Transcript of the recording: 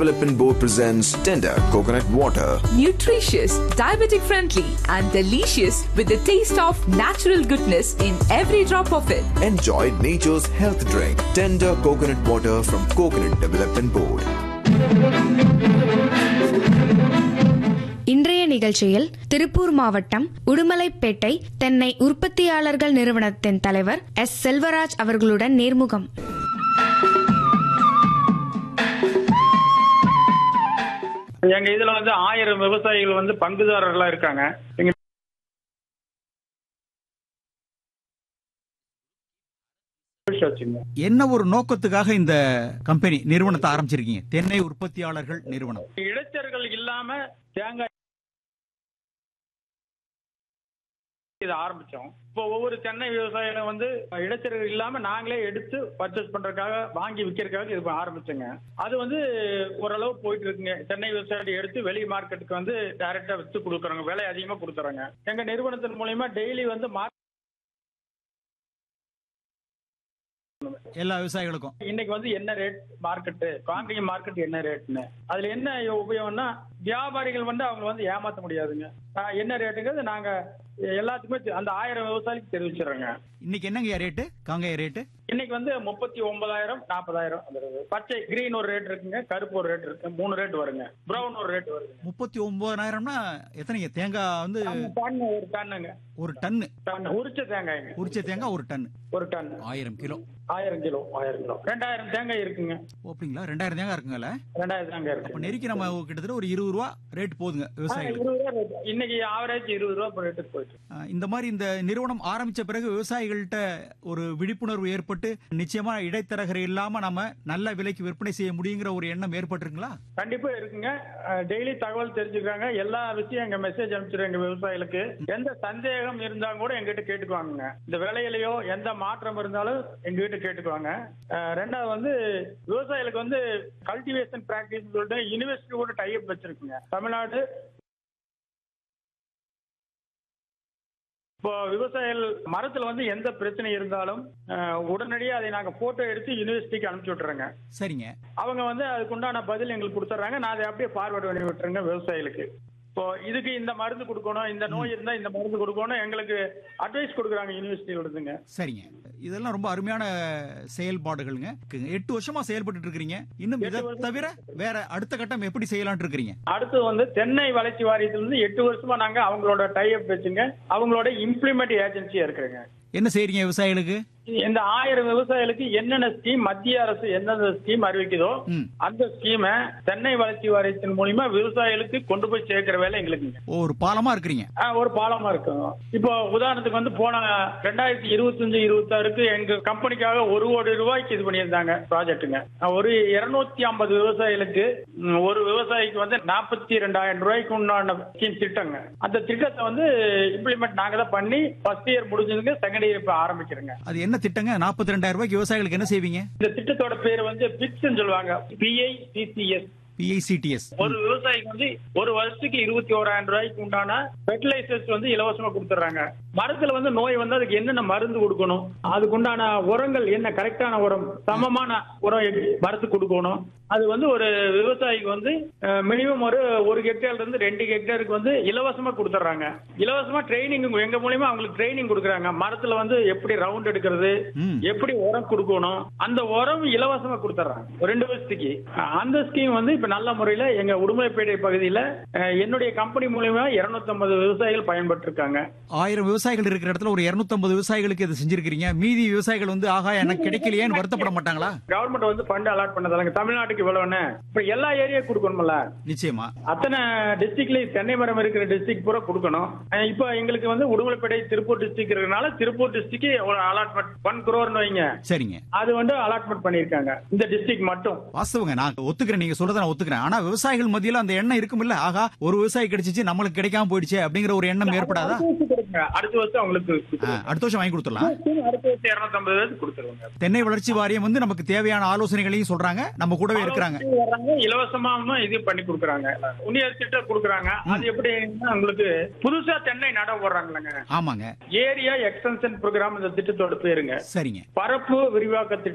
Development Board presents Tender Coconut Water. Nutritious, diabetic friendly, and delicious with the taste of natural goodness in every drop of it. Enjoy nature's health drink. Tender Coconut Water from Coconut Development Board. இன்றைய நிகழ்ச்சியில் திருப்பூர் மாவட்டம் உடுமலைப்பேட்டை தென்னை உற்பத்தியாளர்கள் நிறுவனத்தின் தலைவர் S Selvaraj அவர்களுடன் நேர்முகம் எங்க இதுல வந்து ஆயிரம் விவசாயிகள் வந்து பங்குதாரர்களா இருக்காங்க எங்க வச்சுங்க என்ன ஒரு நோக்கத்துக்காக இந்த கம்பெனி நிறுவனத்தை ஆரம்பிச்சிருக்கீங்க தென்னை உற்பத்தியாளர்கள் நிறுவனம் இடைச்சர்கள் இல்லாம தேங்காய் இதை ஆரம்பிச்சோம் இப்போ ஒவ்வொரு தென்னை விவசாயிகளும் வந்து இடைச்சர்கள் இல்லாம நாங்களே எடுத்து பர்ச்சேஸ் பண்றதுக்காக வாங்கி விற்கிறதுக்காக இது ஆரம்பிச்சோங்க அது வந்து ஓரளவு போயிட்டு இருக்குங்க தென்னை விவசாயிகள் எடுத்து வெளி மார்க்கெட்டுக்கு வந்து டைரக்டா வித்து கொடுக்குறோங்க விலை அதிகமா கொடுத்துறாங்க எங்க நிறுவனத்தின் மூலியமா டெய்லி வந்து மார்க்கெட் எல்லா விவசாயிகளுக்கும் இன்னைக்கு வந்து என்ன ரேட் மார்க்கெட்டு காங்கிரீட் மார்க்கெட் என்ன ரேட்னு அதுல என்ன உபயோகம்னா வியாபாரிகள் வந்து அவங்க வந்து ஏமாத்த முடியாதுங்க ஆஹ் என்ன ரேட்டுங்கிறது நாங்க எல்லாத்துக்குமே தெ- அந்த ஆயிரம் விவசாயிக்கு தெரிவிச்சிடுறோங்க இன்னைக்கு என்னங்க ரேட்டு காங்காய ரேட்டு இன்னைக்கு வந்து முப்பத்தி ஒன்பதாயிரம் நாற்பதாயிரம் அந்த பச்சை கிரீன் ஒரு ரேட் இருக்குங்க கருப்பு ஒரு ரேட் இருக்கு மூணு ரேட் வருங்க பிரவுன் ஒரு ரேட் வருங்க முப்பத்தி ஒன்பதாயிரம்னா எத்தனைங்க தேங்காய் வந்து டன் ஒரு டன்னுங்க ஒரு டன்னு டன் உரிச்ச தேங்காய்ங்க உரிச்ச தேங்காய் ஒரு டன் ஒரு டன் ஆயிரம் கிலோ ஆயிரம் கிலோ ஆயிரம் கிலோ ரெண்டாயிரம் தேங்காய் இருக்குங்க ஓ, அப்படிங்களா ரெண்டாயிரம் தேங்காய் இருக்குங்கல்ல ரெண்டாயிரம் தேங்காய் அப்ப இருக்கு நெருக்கி நம்ம கிட்டத்தட்ட ஒரு இருபது ரூபா ரேட் போதுங்க விவசாயிகளுக்கு இருபது ரூபா rate. இன்னைக்கு ஆவரேஜ் இருபது ரூபா ரேட்டுக்கு போயிட்டு இருக்கு. ஆ, இந்த மாதிரி இந்த நிறுவனம் ஆரம்பிச்ச பிறகு விவசாயிகள்கிட்ட ஒரு விழிப்புணர்வு ஏற்பட்டு நிச்சயமா இடைத்தரகர் இல்லாம நம்ம நல்ல விலைக்கு விற்பனை செய்ய முடியுங்கிற ஒரு எண்ணம் ஏற்பட்டிருக்குங்களா கண்டிப்பா இருக்குங்க டெய்லி தகவல் தெரிஞ்சுக்கிறாங்க எல்லா விஷயம் எங்க மெசேஜ் அனுப்பிச்சிடும் எங்க விவசாயிகளுக்கு எந்த சந்தேகம் இருந்தா கூட எங்கிட்ட கேட்டுக்குவாங்க இந்த விலையிலயோ எந்த மாற்றம் இருந்தாலும் எங்ககிட்ட கேட்டுக்குவாங்க அஹ், ரெண்டாவது வந்து விவசாயிகளுக்கு வந்து கல்டிவேஷன் பிராக்டிஸ் சொல்லிட்டு யூனிவர்சிட்டி கூட டைப் வச்சிருக்குங்க தமிழ்நாடு இப்போ விவசாயிகள் மரத்துல வந்து எந்த பிரச்சனை இருந்தாலும் அஹ், உடனடியாக அதை நாங்க போட்டோ எடுத்து யூனிவர்சிட்டிக்கு அனுப்பிச்சு விட்டுறோங்க சரிங்க அவங்க வந்து அதுக்குண்டான பதில் எங்களுக்கு கொடுத்துட்றாங்க நான் அதை அப்படியே ஃபார்வர்ட் பண்ணி விட்டுறேங்க விவசாயிகளுக்கு இப்போ இதுக்கு இந்த மருந்து கொடுக்கணும் இந்த நோய் இருந்தா இந்த மருந்து கொடுக்கணும் எங்களுக்கு அட்வைஸ் கொடுக்குறாங்க யூனிவர்சிட்டியில இருந்துங்க சரிங்க இதெல்லாம் ரொம்ப அருமையான செயல்பாடுகள்ங்க எட்டு வருஷமா செயல்பட்டு இருக்கிறீங்க இன்னும் இதை தவிர வேற அடுத்த கட்டம் எப்படி செய்யலாம்னு இருக்கிறீங்க அடுத்து வந்து தென்னை வளர்ச்சி வாரியத்துல இருந்து எட்டு வருஷமா நாங்க அவங்களோட டைப் வச்சுங்க அவங்களோட இம்ப்ளிமெண்ட் ஏஜென்சியா இருக்கிறேங்க என்ன செய்றீங்க விவசாயிகளுக்கு இந்த ஆயிரம் விவசாயிகளுக்கு என்னென்ன ஸ்கீம் மத்திய அரசு எந்தெந்த ஸ்கீம் அறிவிக்குதோ ம். அந்த ஸ்கீமை தென்னை வளர்ச்சி வாரியத்தின் மூலியமா விவசாயிகளுக்கு கொண்டு போய் சேர்க்கிற வேலை எங்களுக்குங்க ஓ, ஒரு பாலமா இருக்கிறீங்க ஆ, ஒரு பாலமா இருக்கும் இப்போ உதாரணத்துக்கு வந்து போன ரெண்டாயிரத்தி இருபத்தஞ்சு இருபத்தாறுக்கு எங்க கம்பெனிக்காக ஒரு கோடி ரூபாய்க்கு இது பண்ணியிருந்தாங்க ப்ராஜெக்ட்டுங்க ஒரு இருநூத்தி ஐம்பது விவசாயிகளுக்கு ம், ஒரு விவசாயிக்கு வந்து நாற்பத்தி ரெண்டாயிரம் ரூபாய்க்கு உண்டான ஸ்கீம் திட்டங்க அந்த திட்டத்தை வந்து இம்ப்ளிமெண்ட் நாங்க தான் பண்ணி ஃபர்ஸ்ட் இயர் முடிஞ்சதுங்க செகண்ட் இயர் இப்ப ஆரம்பிக்கிறோங்க அது என்ன திட்டங்க நாற்பத்தி ரெண்டாயிரம் ரூபாய்க்கு விவசாயிகளுக்கு என்ன செய்வீங்க இந்த திட்டத்தோட பேர் வந்து பிக்ஸ்ன்னு சொல்லுவாங்க பிஐசிசிஎஸ் பிஐசிடிஎஸ் ஒரு விவசாயிக்கு வந்து ஒரு வருஷத்துக்கு இருபத்தி ஓராயிரம் ரூபாய்க்கு உண்டான ஃபெர்டிலைசர்ஸ் வந்து இலவசமா கொடுத்துட்றாங்க மரத்துல வந்து நோய் வந்து அதுக்கு என்னென்ன மருந்து கொடுக்கணும் அதுக்கு உண்டான உரங்கள் என்ன கரெக்டான உரம் சமமான உரம் எது மரத்துக்கு கொடுக்கணும் அது வந்து ஒரு விவசாயிக்கு வந்து மினிமம் ஒரு ஒரு ஹெக்டேர்ல இருந்து ரெண்டு ஹெக்டேருக்கு வந்து இலவசமா கொடுத்துட்றாங்க இலவசமா ட்ரைனிங் எங்க மூலியமா அவங்களுக்கு ட்ரைனிங் கொடுக்குறாங்க மரத்துல வந்து எப்படி ரவுண்ட் எடுக்கிறது ம். எப்படி உரம் கொடுக்கணும் அந்த உரம் இலவசமா கொடுத்துட்றாங்க ஒரு ரெண்டு வருஷத்துக்கு அஹ் அந்த ஸ்கீம் வந்து இப்ப நல்ல முறையில எங்க உடுமலைப்பேட்டை பகுதியில அஹ், என்னுடைய கம்பெனி மூலியமா 250 விவசாயிகள் பயன்பட்டு இருக்காங்க ஆயிரம் விவசாயிகள் இருக்கிற இடத்துல ஒரு 250 விவசாயிகளுக்கு இது செஞ்சிருக்கிறீங்க மீதி விவசாயிகள் வந்து ஆகா எனக்கு கிடைக்கலையேன்னு வருத்தப்பட மாட்டாங்களா கவர்மெண்ட் வந்து ஃபண்ட் அலாட் பண்ணதாங்க தமிழ்நாட்டுக்கு இவ்வளவுன்னு இப்ப எல்லா ஏரியா கொடுக்கணும்ல நிச்சயமா அத்தனை டிஸ்ட்ரிக்ட்லயும் தென்னை மரம் இருக்கிற டிஸ்ட்ரிக்ட் பூரா கொடுக்கணும் அஹ் இப்போ எங்களுக்கு வந்து உடுமலைப்பேட்டை திருப்பூர் டிஸ்ட்ரிக்ட் இருக்கிறதுனால திருப்பூர் டிஸ்ட்ரிக்ட் ஒரு அலாட்மெண்ட் ஒன் குரோர்னு வைங்க சரிங்க அது வந்து அலாட்மெண்ட் பண்ணிருக்காங்க இந்த டிஸ்ட்ரிக்ட் மட்டும் வாஸ்தவங்க நான் ஒத்துக்கிறேன் நீங்க சொல்றதை நான் ஒத்துக்கிறேன் ஆனா விவசாயிகள் மத்தியில அந்த எண்ணம் இருக்கும்ல ஆகா ஒரு விவசாயி கிடைச்சிச்சு நம்மளுக்கு கிடைக்காம போயிடுச்சு அப்படிங்கிற ஒரு எண்ணம் ஏற்படாதா அடுத்த வருஷம் கொடுங்க. அடுத்த வருஷம் அவங்களுக்கு ஆ, கொடுத்துருவோம். அடுத்த வருஷம் வாங்கி கொடுத்துடலாம் அடுத்த வருஷம் இருநூத்தம்பது பேருக்கு கொடுத்துருவாங்க தென்னை வளர்ச்சி வாரியம் வந்து நமக்கு தேவையான ஆலோசனைகளையும் சொல்றாங்க நம்ம கூடவே இருக்கிறாங்க வர்றாங்க இலவசமாவும் இது பண்ணி கொடுக்குறாங்க யூனிவர்சிட்டி கொடுக்குறாங்க அது எப்படின்னா உங்களுக்கு புதுசா தென்னை நட போடுறாங்களங்க ஆமாங்க ஏரியா எக்ஸ்டென்ஷன் ப்ரோக்ராம் இந்த திட்டத்தோட பேருங்க சரிங்க பரப்பு விரிவாக்க திட்டம்